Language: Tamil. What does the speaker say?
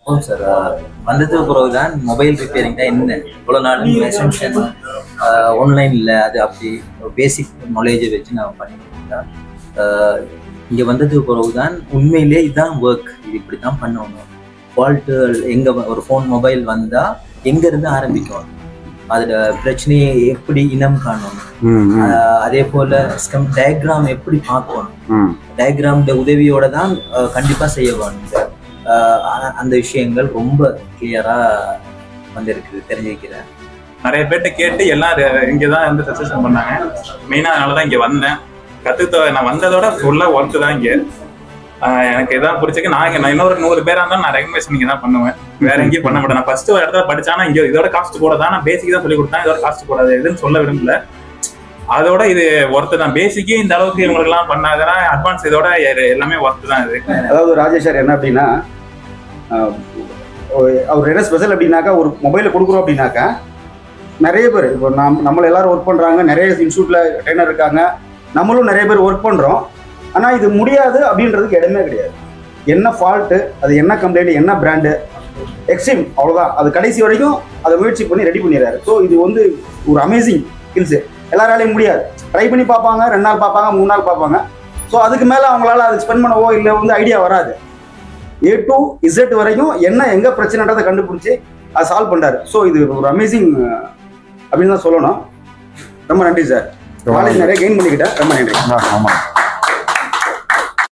ஓ சார் வந்ததுக்கு பிறகு தான் மொபைல் ரிப்பேரிங் தான் என்ன இவ்வளோ நாள் எசென்ஷியல் ஆன்லைனில் அது அப்படி பேசிக் நாலேஜை வச்சு நான் பண்ணிட்டு இங்கே வந்ததுக்கு பிறகு தான் உண்மையிலே இதுதான் ஒர்க் இது இப்படி தான் பண்ணணும் ஃபால்ட்டு எங்கே ஒரு ஃபோன் மொபைல் வந்தால் எங்கேருந்து ஆரம்பிக்கும் அதோட பிரச்சனையை எப்படி இனம் காணணும் ம், ம், ஆஹ் அதே போல ஸ்கம் டயக்ராம் எப்படி பார்க்கணும் ம். டயக்ராம் உதவியோட தான் ஆஹ் கண்டிப்பா செய்ய வேணும் சார் ஆஹ் ஆ- அந்த விஷயங்கள் ரொம்ப கிளியரா வந்திருக்கு தெரிஞ்சுக்கிறேன் நிறைய பேர்ட்ட கேட்டு எல்லாம் ரெ- இங்கதான் வந்து சஜஷன் பண்ணாங்க மெயினா அதனால தான் இங்க வந்தேன் கத்துக்க நான் வந்ததோட ஃபுல்லா ஒர்க் தான் இங்க ஆஹ் எனக்கு எதாவது பிடிச்சிருக்கு நான் இங்க- நான் இன்னொரு நூறு பேரா இருந்தாலும் நான் ரெக்கமெண்டேஷன் இங்க தான் பண்ணுவேன் வேற எங்கேயும் பண்ண மாட்டேன் நான் ஃபர்ஸ்ட் ஒரு இடத்துல படிச்சானா இங்க இதோட காஸ்ட் கூட தான் நான் பேசிக் தான் சொல்லி கொடுத்தேன் இதோட காஸ்ட் கூடாது எதுன்னு சொல்ல விரும்பல அதோட இது ஒர்த்து தான் பேசிக்கே இந்த அளவுக்கு இவங்களுக்கு எல்லாம் பண்ணாங்கன்னா அட்வான்ஸ் இதோட எ- எல்லாமே ஒர்த்து தான் இது அதாவது ராஜேஷ் சார் என்ன அப்படின்னா ஆஹ், ஒரு- அவர் என்ன ஸ்பெஷல் அப்படின்னாக்கா ஒரு மொபைலை கொடுக்குறோம் அப்படின்னாக்கா நிறைய பேர் இப்போ நாம் நம்மள எல்லாரும் ஒர்க் பண்ணுறாங்க நிறைய இன்ஸ்டியூட்டில் ட்ரைனர் இருக்காங்க நம்மளும் நிறைய பேர் ஒர்க் பண்ணுறோம் ஆனால் இது முடியாது அப்படின்றதுக்கு இடமே கிடையாது என்ன ஃபால்ட்டு அது என்ன கம்ப்ளைண்ட் என்ன பிராண்டு எக்ஸ்ட்ரீம் அவ்வளோதான் அது கடைசி வரைக்கும் அதை முயற்சி பண்ணி ரெடி பண்ணிடுறாரு ஸோ இது வந்து ஒரு அமேசிங் ஸ்கில்ஸு எல்லாராலையும் முடியாது ட்ரை பண்ணி பார்ப்பாங்க ரெண்டு நாள் பார்ப்பாங்க மூணு நாள் பார்ப்பாங்க ஸோ அதுக்கு மேலே அவங்களால அது ஸ்பெண்ட் பண்ணவோ இல்லை வந்து ஐடியா வராது ஏ டு இசட் வரைக்கும் என்ன எங்கே பிரச்சனைன்றதை கண்டுபிடிச்சி அதை சால்வ் பண்ணுறாரு ஸோ இது ஒரு அமேசிங் அப்படின்னு தான் சொல்லணும் ரொம்ப நன்றி சார் நாலேஜ் நிறைய கெயின் பண்ணிக்கிட்டேன் ரொம்ப நன்றி ஆ, ஆமாம்